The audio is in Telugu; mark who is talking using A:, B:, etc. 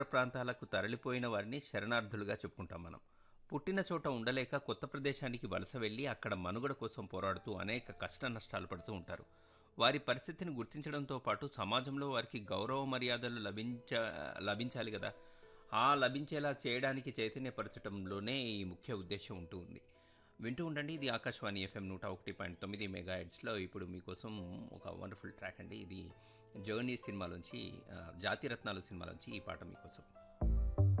A: ప్రాంతాలకు తరలిపోయిన వారిని శరణార్థులుగా చెప్పుకుంటాం మనం పుట్టిన చోట ఉండలేక కొత్త ప్రదేశానికి వలస వెళ్ళి అక్కడ మనుగడ కోసం పోరాడుతూ అనేక కష్ట నష్టాలు పడుతూ ఉంటారు వారి పరిస్థితిని గుర్తించడంతో పాటు సమాజంలో వారికి గౌరవ మర్యాదలు లభించ లభించాలి కదా ఆ లభించేలా చేయడానికి చైతన్యపరచడంలోనే ఈ ముఖ్య ఉద్దేశం ఉంటూ ఉంది వింటూ ఉండండి ఇది ఆకాశవాణి ఎఫ్ఎం నూట ఒకటి పాయింట్ తొమ్మిది మెగా హెడ్స్లో ఇప్పుడు మీకోసం ఒక వండర్ఫుల్ ట్రాక్ అండి ఇది జర్నీ సినిమాలోంచి ఆ, జాతిరత్నాలు సినిమాలోంచి ఈ పాట మీకోసం